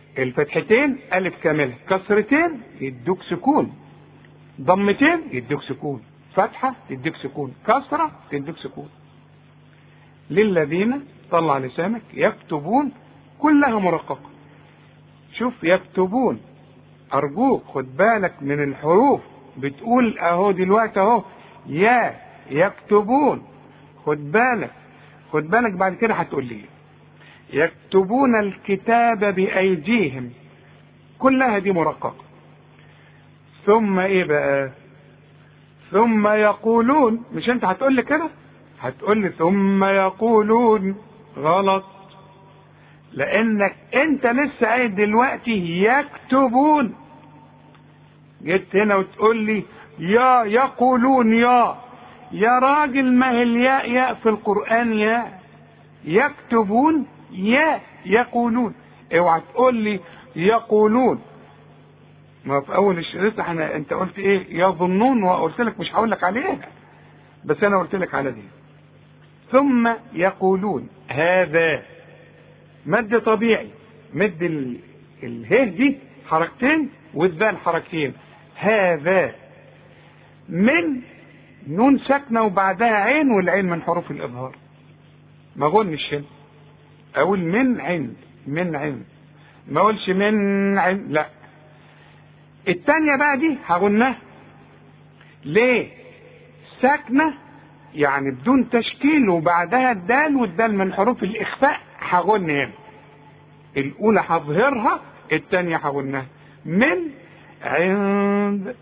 الفتحتين ألف كاملة كسرتين يدوك سكون ضمتين يدوك سكون فتحة تديك سكون كسرة تديك سكون للذين طلع لسانك يكتبون كلها مرققة شوف يكتبون أرجوك خد بالك من الحروف بتقول أهو دلوقتي أهو يا يكتبون خد بالك خد بالك بعد كده هتقول لي يكتبون الكتاب بأيديهم كلها دي مرققة ثم ايه بقى ثم يقولون مش انت هتقول لي كده هتقول لي ثم يقولون غلط لانك انت لسه قايل دلوقتي يكتبون جيت هنا وتقول لي يا يقولون يا يا راجل ما هي الياء ياء في القرآن يا يكتبون يا يقولون اوعى تقول لي يقولون ما في اول الشريط احنا انت قلت ايه يظنون وقلت لك مش هقول لك عليها بس انا قلت لك على دي ثم يقولون هذا مد طبيعي مد ال... اله دي حركتين والذال حركتين هذا من نون ساكنة وبعدها عين والعين من حروف الإظهار ما أقولش هنا أقول من عند من عند ما أقولش من عند لا التانية بقى دي هقولناها ليه ساكنة يعني بدون تشكيل وبعدها الدال والدال من حروف الإخفاء هقولن هنا الأولى هظهرها التانية هقولناها من عند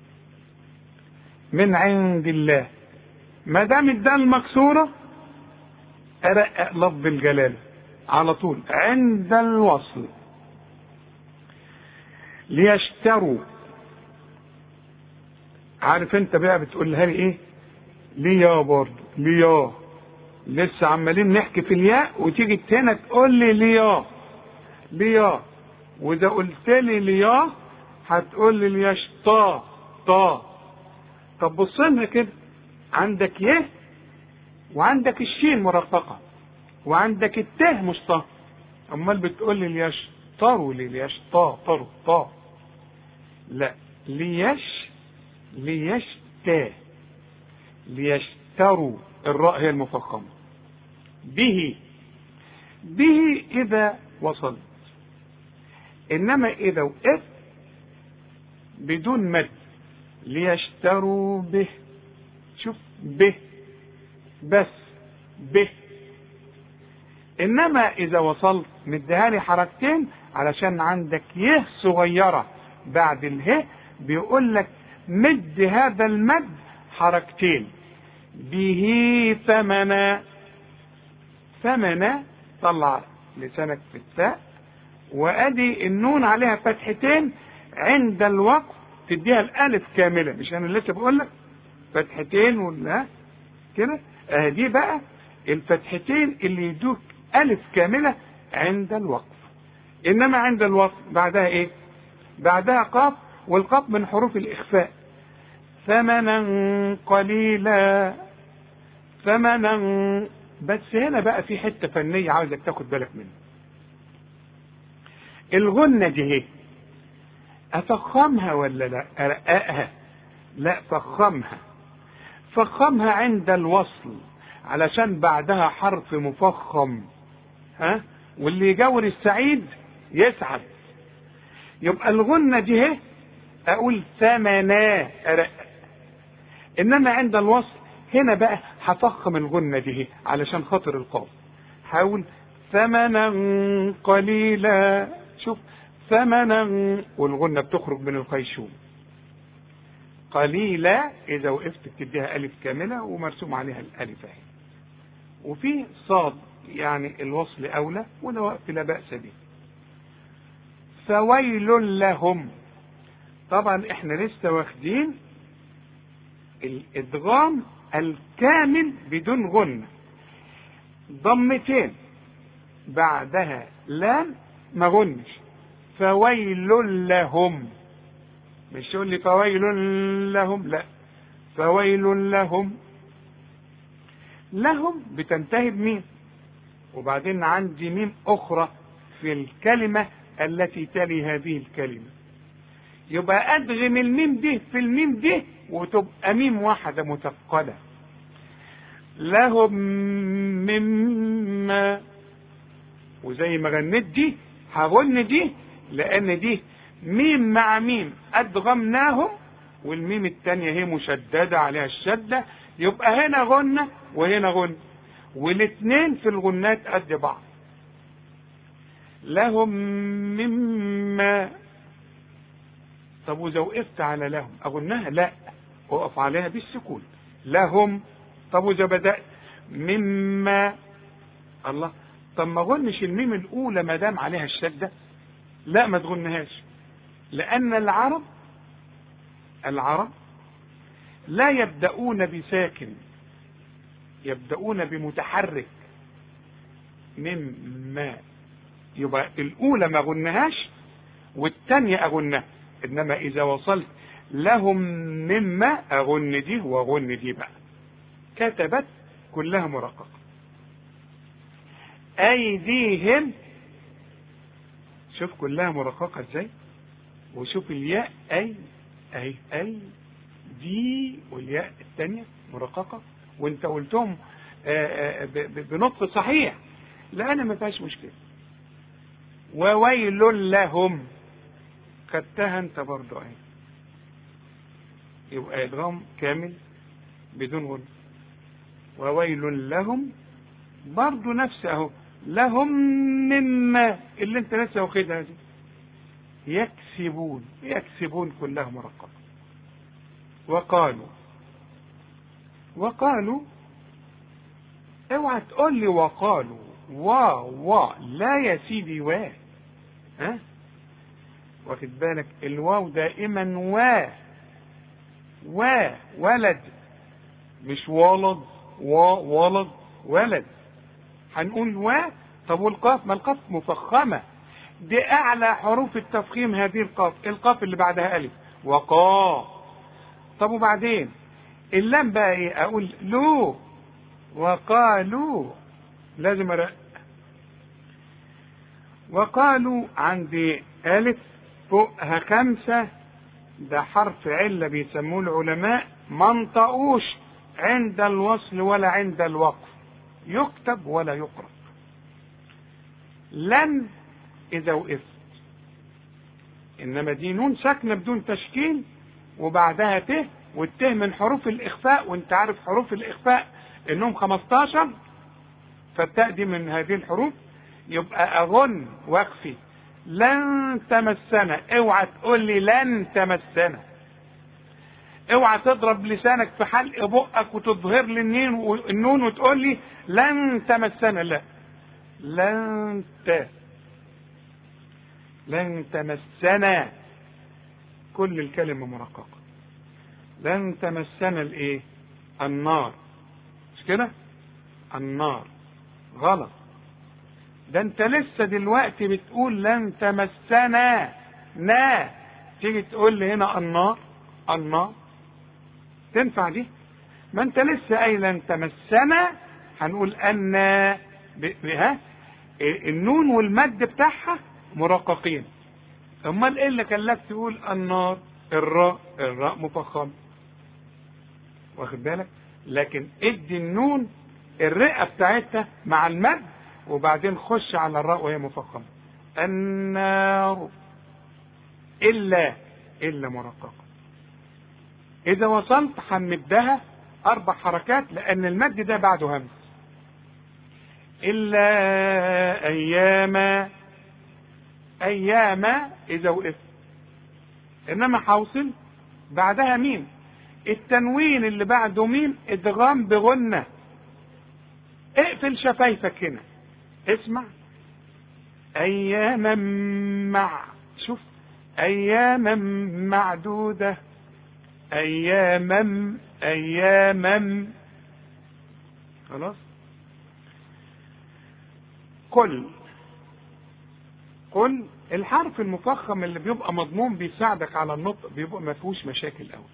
من عند الله ما دام الدال مكسوره ارقق لفظ الجلاله على طول عند الوصل ليشتروا عارف انت بقى بتقولها لي ايه ليا برضه ليا لسه عمالين نحكي في الياء وتيجي هنا تقول لي ليا ليا واذا قلت لي ليا هتقول لي ليشطا طا طب بص لنا كده عندك يه وعندك الشين مرققه وعندك التاء مش طا امال بتقول لي ليشطروا لي ليشطا طروا طا لا ليش ليشتا ليشتروا الراء هي المفخمه به به اذا وصلت انما اذا وقفت بدون مد ليشتروا به شوف به بس به انما اذا وصلت مديهالي حركتين علشان عندك يه صغيره بعد اله بيقول لك مد هذا المد حركتين به ثمنا ثمنا طلع لسانك في التاء وادي النون عليها فتحتين عند الوقف تديها الالف كامله مش انا لسه بقول لك فتحتين ولا كده اه دي بقى الفتحتين اللي يدوك الف كامله عند الوقف انما عند الوقف بعدها ايه بعدها قاف والقاف من حروف الاخفاء ثمنا قليلا ثمنا بس هنا بقى في حته فنيه عاوزك تاخد بالك منها الغنه دي ايه افخمها ولا لا ارققها لا فخمها فخمها عند الوصل علشان بعدها حرف مفخم ها واللي يجور السعيد يسعد يبقى الغنة دي اهي اقول ثمنا ارقق انما عند الوصل هنا بقى هفخم الغنة دي اهي علشان خاطر القاف هقول ثمنا قليلا شوف ثمنا والغنة بتخرج من الخيشوم قليلا إذا وقفت بتديها ألف كاملة ومرسوم عليها الألف أهي وفي صاد يعني الوصل أولى وده وقف لا بأس به فويل لهم طبعا احنا لسه واخدين الادغام الكامل بدون غنة ضمتين بعدها لام ما غنش فويل لهم مش تقول لي فويل لهم لا فويل لهم لهم بتنتهي بميم وبعدين عندي ميم اخرى في الكلمة التي تلي هذه الكلمة يبقى أدغم الميم دي في الميم دي وتبقى ميم واحدة مثقلة لهم مما وزي ما غنيت دي هغن دي لأن دي ميم مع ميم أدغمناهم والميم التانية هي مشددة عليها الشدة يبقى هنا غنة وهنا غنة والاثنين في الغنات قد بعض لهم مما طب واذا وقفت على لهم اغنها لا اقف عليها بالسكون لهم طب واذا بدات مما الله طب ما غنش الميم الاولى ما دام عليها الشده لا ما تغنهاش لان العرب العرب لا يبدأون بساكن يبدأون بمتحرك مما يبقى الأولى ما غنهاش والثانية أغنها إنما إذا وصلت لهم مما أغن دي وأغن دي بقى كتبت كلها مرققة أيديهم شوف كلها مرققة إزاي وشوف الياء أي أي أي دي والياء الثانية مرققة وانت قلتهم بنطق صحيح لا أنا ما فيهاش مشكلة وويل لهم خدتها انت برضه اهي يبقى ادغام كامل بدون غن وويل لهم برضه نفس اهو لهم مما اللي انت لسه واخدها دي يكسبون يكسبون كلها مرقبة وقالوا وقالوا اوعى تقول لي وقالوا وا وا لا يا سيدي وا ها واخد بالك الواو دائما وا وا ولد مش ولد وا ولد ولد هنقول وا طب والقاف ما القاف مفخمة دي أعلى حروف التفخيم هذه القاف القاف اللي بعدها ألف وقا طب وبعدين اللام بقى ايه اقول لو وقالوا لازم أرق وقالوا عندي ألف فوقها خمسة ده حرف علة بيسموه العلماء ما انطقوش عند الوصل ولا عند الوقف يكتب ولا يقرأ لن إذا وقفت إنما دي نون ساكنة بدون تشكيل وبعدها ت والت من حروف الإخفاء وأنت عارف حروف الإخفاء إنهم 15 فالتاء دي من هذه الحروف يبقى أغن واخفي لن تمسنا اوعى تقول لي لن تمسنا اوعى تضرب لسانك في حلق بقك وتظهر لي النين النون وتقول لي لن تمسنا لا لن ت لن تمسنا كل الكلمة مرققة لن تمسنا الايه النار مش كده النار غلط ده انت لسه دلوقتي بتقول لن تمسنا نا تيجي تقول لي هنا النار النار تنفع دي ما انت لسه قايل لن تمسنا هنقول ان ها النون والمد بتاعها مرققين امال ايه اللي خلاك تقول النار الراء الراء مفخم واخد بالك لكن ادي النون الرئه بتاعتها مع المد وبعدين خش على الراء وهي مفخمه النار الا الا مرققه اذا وصلت هنمدها اربع حركات لان المد ده بعده همس الا اياما اياما اذا وقفت انما حوصل بعدها مين التنوين اللي بعده مين ادغام بغنة اقفل شفايفك هنا اسمع اياما مع شوف اياما معدودة اياما اياما خلاص قل قل الحرف المفخم اللي بيبقى مضمون بيساعدك على النطق بيبقى ما فيهوش مشاكل قوي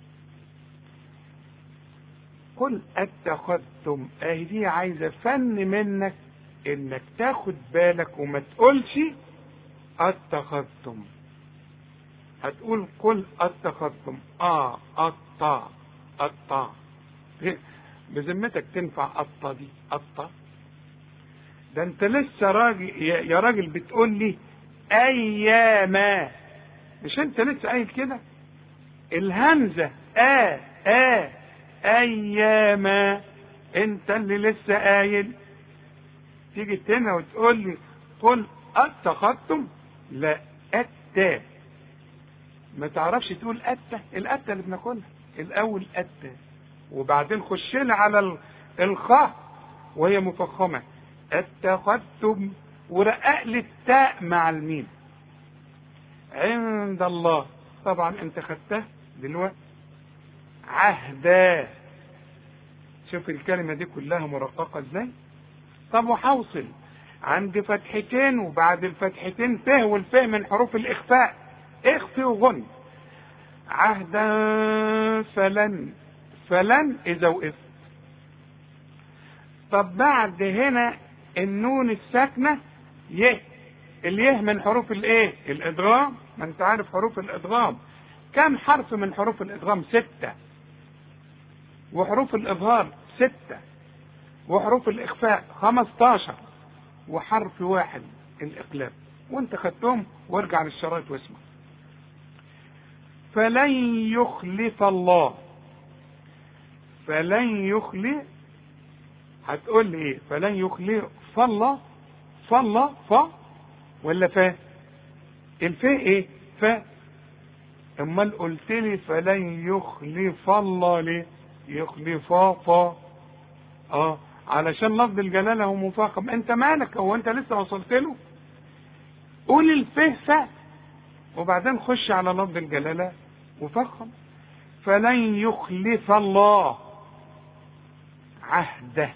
قل اتخذتم اهي دي عايزه فن منك انك تاخد بالك وما تقولش اتخذتم هتقول قل اتخذتم اه الطا الطا بذمتك تنفع الطا دي الطا ده انت لسه راجل يا راجل بتقول لي اياما مش انت لسه قايل كده الهمزه اه اه اياما انت اللي لسه قايل تيجي هنا وتقول لي قل اتخذتم لا أتى ما تعرفش تقول أتى الأتى اللي بناكلها الأول أتى وبعدين خش لي على الخاء وهي مفخمة اتخذتم ورقق لي التاء مع الميم عند الله طبعا انت خدتها دلوقتي عهدا شوف الكلمة دي كلها مرققة ازاي طب وحوصل عند فتحتين وبعد الفتحتين فه والفه من حروف الإخفاء اخفي وغن عهدا فلن فلن إذا وقفت طب بعد هنا النون الساكنة يه اليه من حروف الايه الادغام ما انت عارف حروف الادغام كم حرف من حروف الادغام ستة وحروف الاظهار ستة وحروف الاخفاء خمستاشر وحرف واحد الاقلاب وانت خدتهم وارجع للشرايط واسمع فلن يخلف الله فلن يخلف هتقول لي ايه فلن يخلف الله فالله ف ولا فا الفاء ايه فا امال قلت لي فلن يخلف الله ليه يخلف فا اه علشان لفظ الجلاله هو مفخم انت مالك هو انت لسه وصلت له قول الفه فا وبعدين خش على لفظ الجلاله وفخم فلن يخلف الله عهده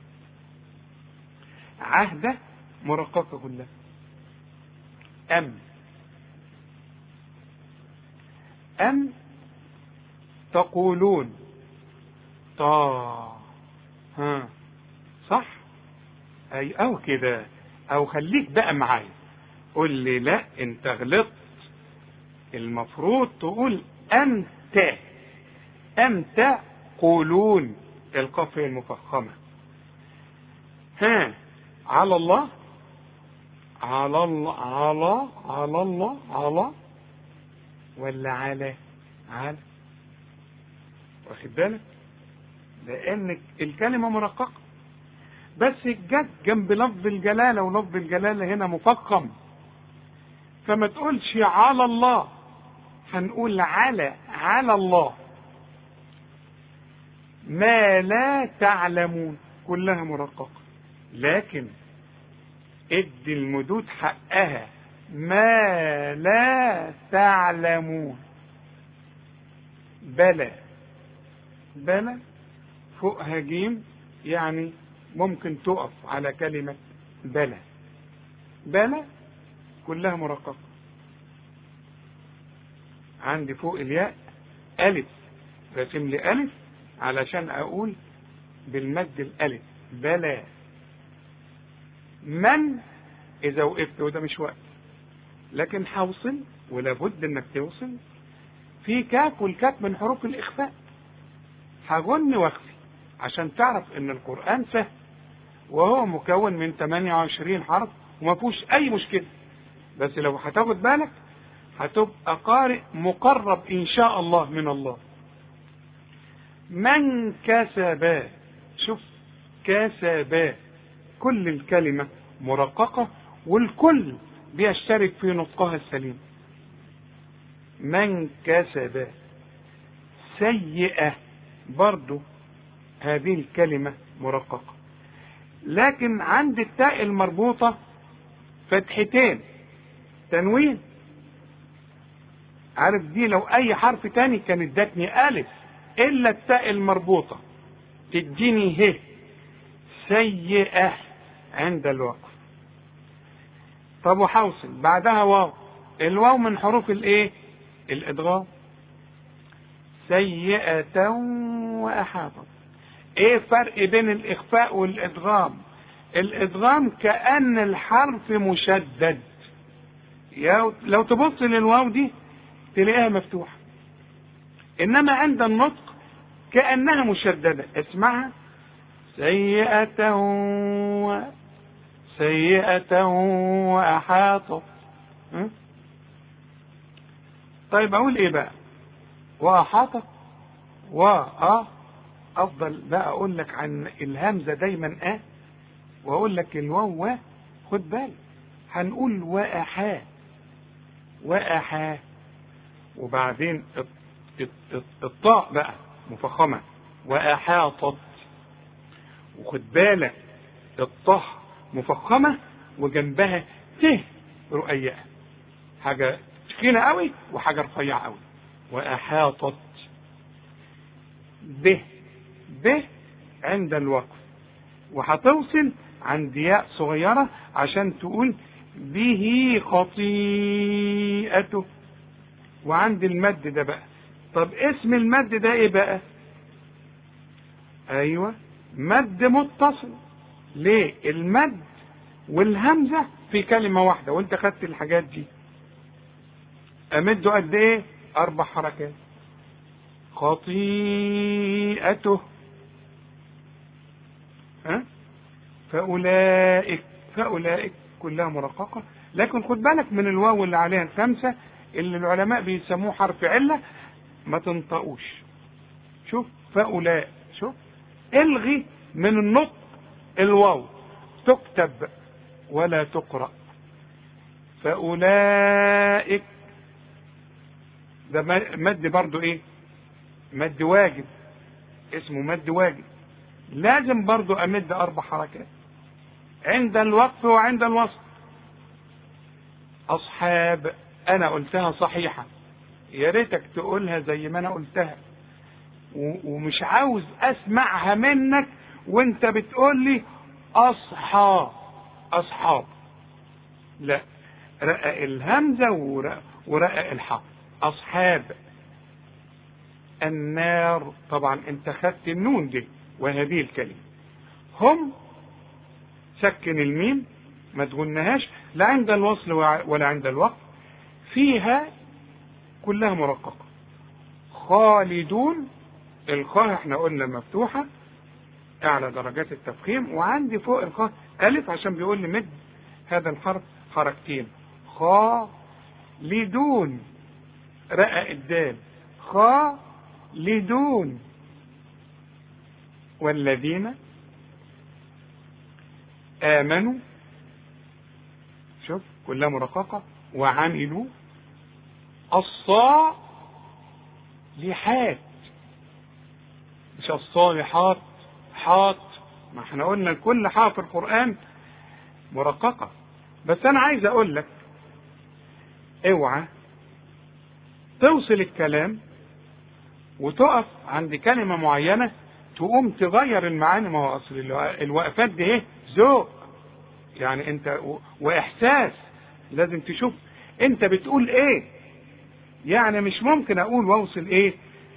عهده مرققة كلها أم أم تقولون طا ها صح أي أو كده أو خليك بقى معايا قول لي لا أنت غلطت المفروض تقول أنت أنت قولون القاف هي المفخمة ها على الله على الله على على الله على ولا على على واخد بالك لان الكلمه مرققه بس جت جنب لفظ الجلاله ولفظ الجلاله هنا مفخم فما تقولش على الله هنقول على على الله ما لا تعلمون كلها مرققه لكن ادي المدود حقها ما لا تعلمون بلى بلى فوقها جيم يعني ممكن تقف على كلمة بلى بلى كلها مرققة عندي فوق الياء ألف رسم لي ألف علشان أقول بالمد الألف بلى من اذا وقفت وده مش وقت لكن حوصل ولابد انك توصل في كاف والكاف من حروف الاخفاء هغن واخفي عشان تعرف ان القران سهل وهو مكون من 28 حرف وما فيهوش اي مشكله بس لو هتاخد بالك هتبقى قارئ مقرب ان شاء الله من الله من كسب شوف كسب كل الكلمة مرققة والكل بيشترك في نطقها السليم من كسب سيئة برضو هذه الكلمة مرققة لكن عند التاء المربوطة فتحتين تنوين عارف دي لو اي حرف تاني كان ادتني الف الا التاء المربوطة تديني ه سيئة عند الوقف طب وحوصل بعدها واو الواو من حروف الايه الادغام سيئة وأحاطت ايه فرق بين الاخفاء والادغام الادغام كأن الحرف مشدد يا لو تبص للواو دي تلاقيها مفتوحة إنما عند النطق كأنها مشددة اسمعها سيئة و سيئة وأحاطت م? طيب أقول إيه بقى وأحاطت و أ أفضل بقى أقول لك عن الهمزة دايما أ وأقول لك الواو و خد بالك هنقول وأحا وأحا وبعدين الطاء بقى مفخمة وأحاطت وخد بالك الطه مفخمة وجنبها ت رقيقة حاجة تخينة قوي وحاجة رفيعة قوي وأحاطت ب ب عند الوقف وهتوصل عند ياء صغيرة عشان تقول به خطيئته وعند المد ده بقى طب اسم المد ده ايه بقى ايوه مد متصل ليه المد والهمزة في كلمة واحدة وانت خدت الحاجات دي امده قد ايه اربع حركات خطيئته ها فاولئك فاولئك كلها مرققة لكن خد بالك من الواو اللي عليها الخمسة اللي العلماء بيسموه حرف علة ما تنطقوش شوف فاولئك شوف الغي من النطق الواو تكتب ولا تقرأ فأولئك ده مد برضو ايه مد واجب اسمه مد واجب لازم برضو امد اربع حركات عند الوقف وعند الوصل اصحاب انا قلتها صحيحه يا ريتك تقولها زي ما انا قلتها ومش عاوز اسمعها منك وانت بتقول لي اصحاب اصحاب لا رقق الهمزه ورقق الحاء اصحاب النار طبعا انت خدت النون دي وهذه الكلمه هم سكن الميم ما تغنهاش لا عند الوصل ولا عند الوقف فيها كلها مرققه خالدون الخاء احنا قلنا مفتوحة اعلى درجات التفخيم وعندي فوق الخاء الف عشان بيقول لي مد هذا الحرف حركتين خا لدون رقق الدال خا لدون والذين آمنوا شوف كلها مرققة وعملوا الصا لحات مش الصالحات حاط ما احنا قلنا كل حاء في القرآن مرققة بس أنا عايز أقول لك اوعى توصل الكلام وتقف عند كلمة معينة تقوم تغير المعاني ما هو أصل الوقفات دي ايه ذوق يعني أنت وإحساس لازم تشوف أنت بتقول إيه يعني مش ممكن أقول وأوصل إيه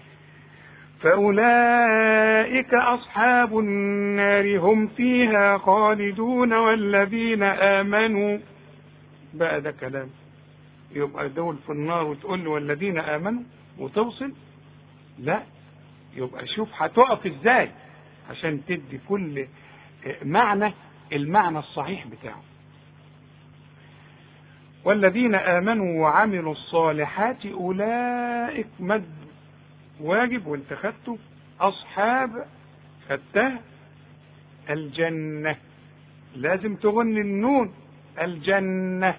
فأولئك أصحاب النار هم فيها خالدون والذين آمنوا بقى ده كلام يبقى دول في النار وتقول له والذين آمنوا وتوصل لا يبقى شوف هتقف ازاي عشان تدي كل معنى المعنى الصحيح بتاعه والذين آمنوا وعملوا الصالحات أولئك مد واجب وانت خدته أصحاب خدتها الجنة لازم تغني النون الجنة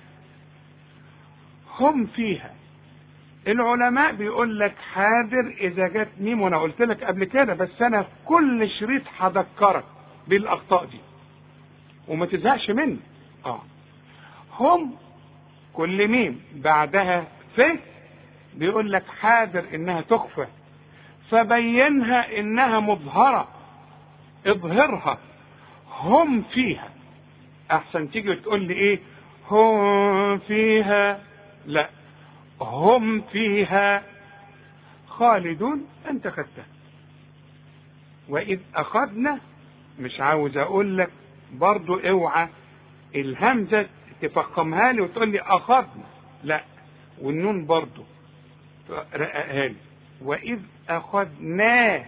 هم فيها العلماء بيقول لك حاضر اذا جت ميم وانا قلت لك قبل كده بس انا في كل شريط هذكرك بالاخطاء دي وما تزهقش مني اه هم كل ميم بعدها ف بيقول لك حاضر انها تخفى فبينها انها مظهرة اظهرها هم فيها احسن تيجي وتقول لي ايه هم فيها لا هم فيها خالدون انت خدتها واذ اخذنا مش عاوز اقول لك برضو اوعى الهمزة تفخمها لي وتقول لي اخذنا لا والنون برضو رققها لي واذ اخذنا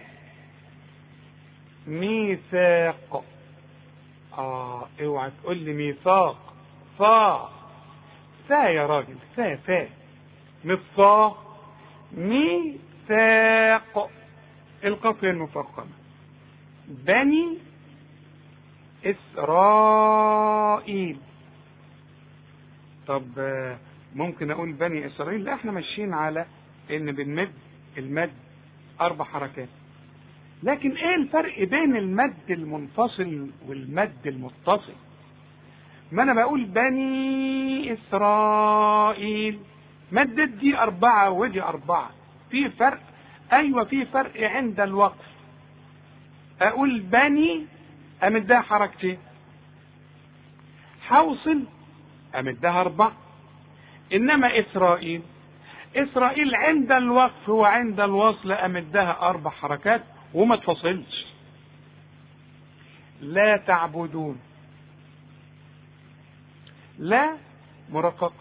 ميثاق اه اوعى تقول لي ميثاق فا فا يا راجل فا فا مش صا ميثاق القافية المفخمة بني إسرائيل طب ممكن أقول بني إسرائيل لا احنا ماشيين على إن بنمد المد أربع حركات لكن إيه الفرق بين المد المنفصل والمد المتصل ما أنا بقول بني إسرائيل مدت دي أربعة ودي أربعة في فرق أيوة في فرق عند الوقف أقول بني أمدها حركتين حوصل أمدها أربعة إنما إسرائيل إسرائيل عند الوقف وعند الوصل أمدها أربع حركات وما تفصلش لا تعبدون لا مرققة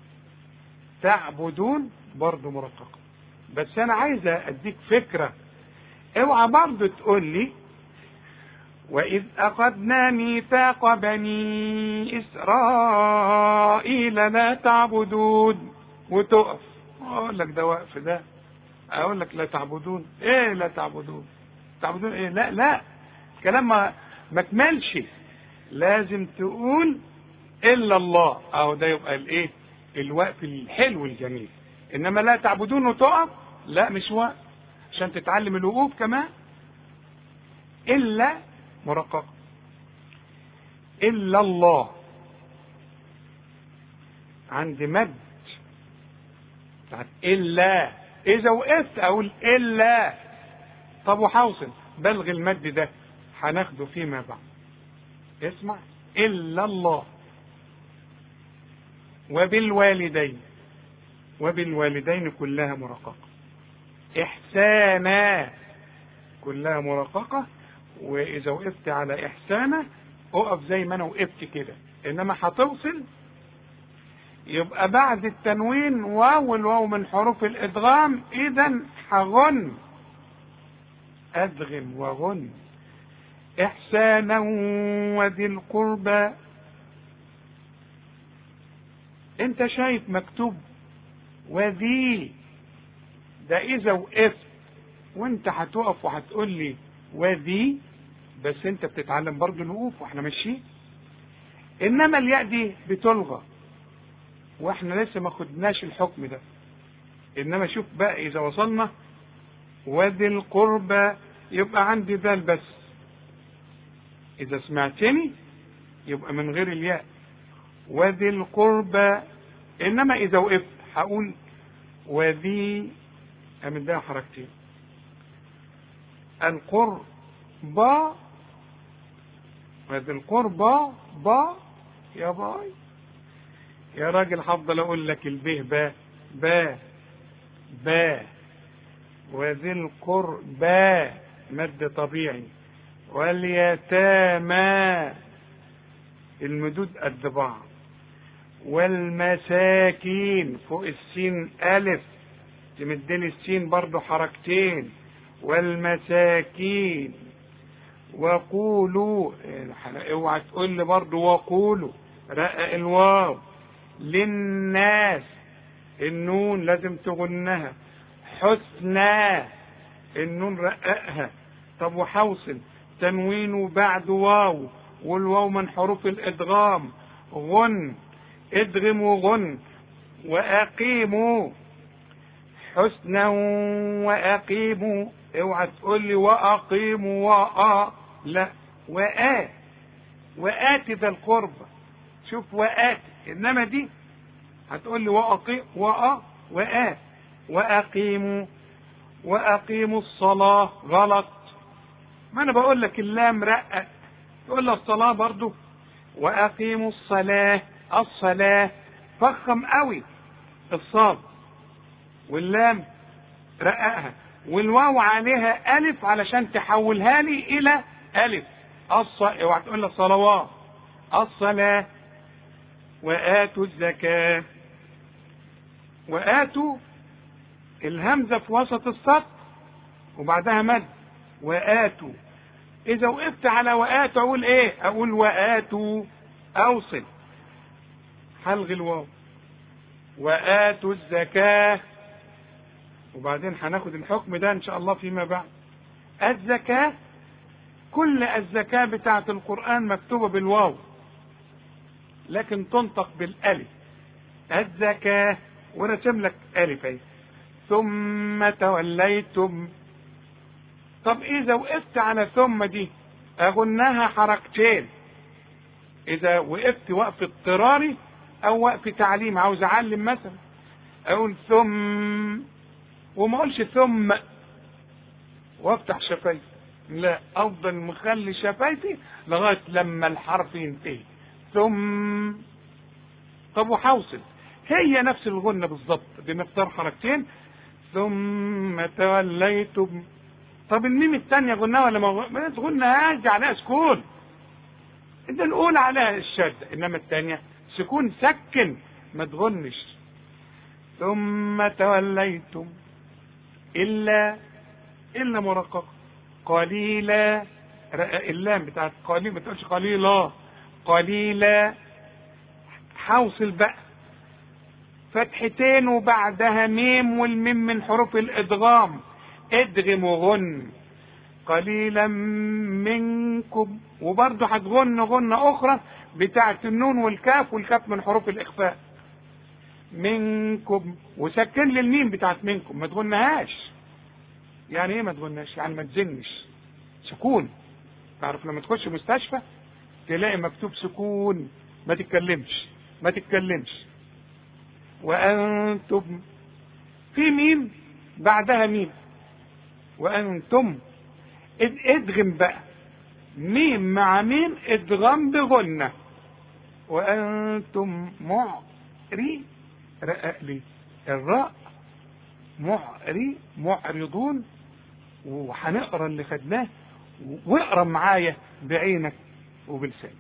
تعبدون برضه مرققة بس أنا عايز أديك فكرة اوعى برضه تقول لي وإذ أخذنا ميثاق بني إسرائيل لا تعبدون وتقف أقول لك ده وقف ده أقول لك لا تعبدون إيه لا تعبدون تعبدون إيه لا لا الكلام ما ما كملش لازم تقول إلا الله أهو ده يبقى الإيه الوقف الحلو الجميل إنما لا تعبدون وتقف لا مش وقف عشان تتعلم الوقوف كمان إلا مرققة إلا الله عند مد بتاعت إلا إذا وقفت أقول إلا طب وحوصل بلغ المد ده هناخده فيما بعد اسمع إلا الله وبالوالدين وبالوالدين كلها مرققة إحسانا كلها مرققة وإذا وقفت على إحسانا أقف زي ما أنا وقفت كده إنما هتوصل يبقى بعد التنوين واو الواو من حروف الإدغام إذا هغن أدغم وغن إحسانا وذي القربى أنت شايف مكتوب وذي ده إذا وقفت وأنت هتقف وهتقول لي وذي بس أنت بتتعلم برضه الوقوف وإحنا ماشيين إنما الياء دي بتلغى واحنا لسه ما خدناش الحكم ده انما شوف بقى اذا وصلنا وذي القربى يبقى عندي ذال بس اذا سمعتني يبقى من غير الياء وذي القربى انما اذا وقفت هقول وذي امدها حركتين القربى وذي القربى با يا باي يا راجل هفضل اقول لك البه با با با وذي القربى مد طبيعي واليتامى المدود قد بعض والمساكين فوق السين ألف تمدلي السين برضو حركتين والمساكين وقولوا اوعى تقول لي برضو وقولوا رقق الواو للناس النون لازم تغنها حسنى النون رققها طب وحوصل تنوين بعد واو والواو من حروف الادغام غن ادغم وغن واقيموا حسنا واقيموا اوعى تقول لي واقيموا وآ لا وآ وآت ذا القربى شوف وآت انما دي هتقول لي وأقي وأ وآ وأقيموا وأقيموا الصلاة غلط ما أنا بقول لك اللام رقق تقول لي الصلاة برضو وأقيموا الصلاة الصلاة فخم قوي الصاد واللام رققها والواو عليها ألف علشان تحولها لي إلى ألف الص اوعى تقول لي صلوات الصلاة وآتوا الزكاة وآتوا الهمزة في وسط السطر وبعدها مد وآتوا إذا وقفت على وآتوا أقول إيه؟ أقول وآتوا أوصل حلغ الواو وآتوا الزكاة وبعدين هناخد الحكم ده إن شاء الله فيما بعد الزكاة كل الزكاة بتاعة القرآن مكتوبة بالواو لكن تنطق بالألف الزكاة ورسم لك ألف أهي ثم توليتم طب إذا وقفت على ثم دي أغناها حركتين إذا وقفت وقف اضطراري أو وقف تعليم عاوز أعلم مثلا أقول ثم وما أقولش ثم وافتح شفايفي لا افضل مخلي شفايفي لغايه لما الحرف ينتهي ثم طب وحوصل هي نفس الغنه بالظبط بمقدار حركتين ثم توليتم طب الميم الثانيه غناها ولا ما تغنهاش عليها سكون انت نقول عليها الشده انما الثانيه سكون سكن ما تغنش ثم توليتم الا الا مرققه قليلا اللام بتاعت قليل ما تقولش قليلا قليلا حوصل بقى فتحتين وبعدها ميم والميم من حروف الادغام ادغم وغن قليلا منكم وبرضه هتغن غنة أخرى بتاعت النون والكاف والكاف من حروف الإخفاء منكم وسكن لي الميم بتاعت منكم ما تغنهاش يعني ايه ما تغناش يعني ما تزنش سكون تعرف لما تخش مستشفى تلاقي مكتوب سكون ما تتكلمش ما تتكلمش وانتم في ميم بعدها ميم وانتم ادغم بقى ميم مع ميم ادغم بغنة وانتم معري رقق لي الراء معري معرضون وهنقرا اللي خدناه واقرا معايا بعينك وبلسانك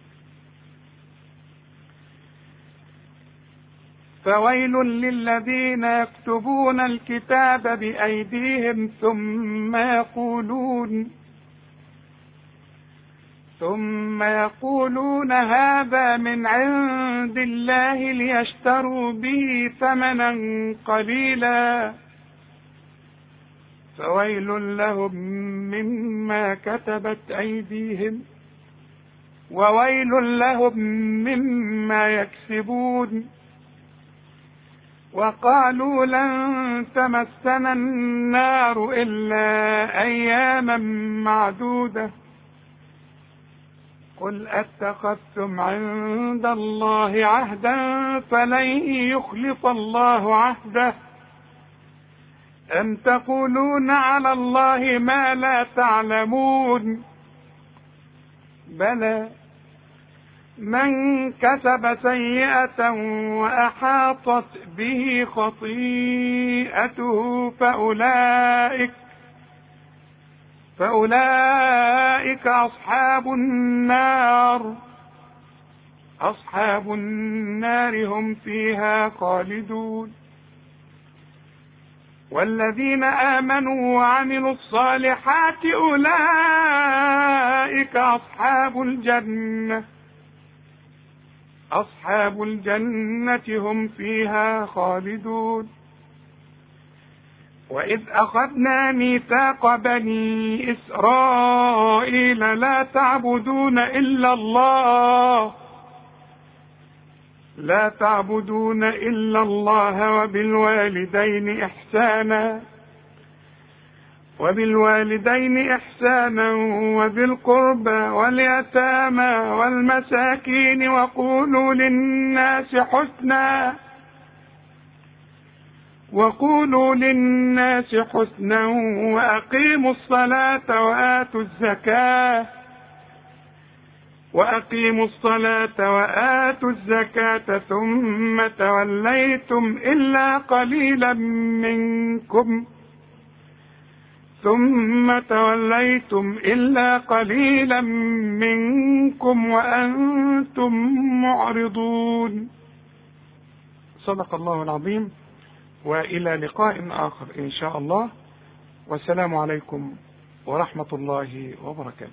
فويل للذين يكتبون الكتاب بأيديهم ثم يقولون ثم يقولون هذا من عند الله ليشتروا به ثمنا قليلا فويل لهم مما كتبت أيديهم وويل لهم مما يكسبون وقالوا لن تمسنا النار إلا أياما معدودة قل أتخذتم عند الله عهدا فلن يخلف الله عهده أم تقولون على الله ما لا تعلمون بلى من كسب سيئة وأحاطت به خطيئته فأولئك فأولئك أصحاب النار أصحاب النار هم فيها خالدون والذين آمنوا وعملوا الصالحات أولئك أصحاب الجنة أصحاب الجنة هم فيها خالدون وإذ أخذنا ميثاق بني إسرائيل لا تعبدون إلا الله لا تعبدون إلا الله وبالوالدين إحسانا وبالوالدين إحسانا وذي القربى واليتامى والمساكين وقولوا للناس حسنا وقولوا للناس حسنا وأقيموا الصلاة وآتوا الزكاة وأقيموا الصلاة وآتوا الزكاة ثم توليتم إلا قليلا منكم ثم توليتم إلا قليلا منكم وأنتم معرضون صدق الله العظيم والى لقاء اخر ان شاء الله والسلام عليكم ورحمه الله وبركاته